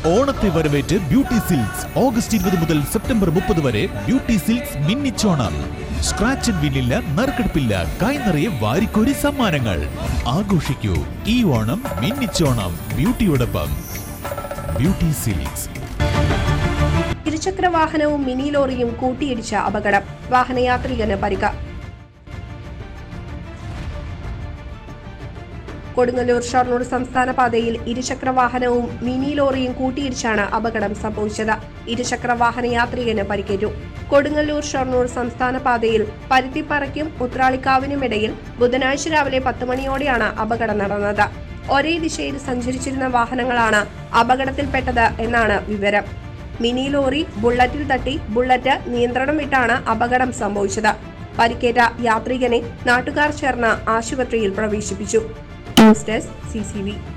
ഓണത്തെ വരവേറ്റ് beauty silks August ഇരുപത് മുതൽ സെപ്റ്റംബർ മുപ്പത് വരെ ബ്യൂട്ടി സിൽക്സ് മിന്നിച്ചോണം സ്ക്രാച്ച് ആൻഡ് വിന്നില്ല നറുക്കെടുപ്പില്ല കൈനിറയെ വാരിക്കോരി സമ്മാനങ്ങൾ ആഘോഷിക്കൂ ഈ ഓണം മിന്നിച്ചോണം ബ്യൂട്ടിയോടൊപ്പം ബ്യൂട്ടി സിൽക്സ് ഇരുചക്ര വാഹനവും മിനി ലോറിയും കൂട്ടിയിടിച്ച അപകടം വാഹനയാത്രികന് പരിക്ക് കൊടുങ്ങല്ലൂർ ഷൊർണൂർ സംസ്ഥാന പാതയിൽ ഇരുചക്ര വാഹനവും മിനി ലോറിയും കൂട്ടിയിടിച്ചാണ് അപകടം സംഭവിച്ചത് ഇരുചക്ര വാഹന യാത്രികന് പരിക്കേറ്റു കൊടുങ്ങല്ലൂർ ഷൊർണൂർ സംസ്ഥാന പാതയിൽ പരുത്തിപ്പറയ്ക്കും ഉത്രാളിക്കാവിനുമിടയിൽ ബുധനാഴ്ച രാവിലെ പത്ത് മണിയോടെയാണ് അപകടം നടന്നത് ഒരേ ദിശയിൽ സഞ്ചരിച്ചിരുന്ന വാഹനങ്ങളാണ് അപകടത്തിൽപ്പെട്ടത് എന്നാണ് വിവരം മിനി ലോറി ബുള്ളറ്റിൽ തട്ടി ബുള്ളറ്റ് നിയന്ത്രണം വിട്ടാണ് അപകടം സംഭവിച്ചത് പരിക്കേറ്റ യാത്രികനെ നാട്ടുകാർ ചേർന്ന് ആശുപത്രിയിൽ പ്രവേശിപ്പിച്ചു ന്യൂസ് ഡെസ്ക് സി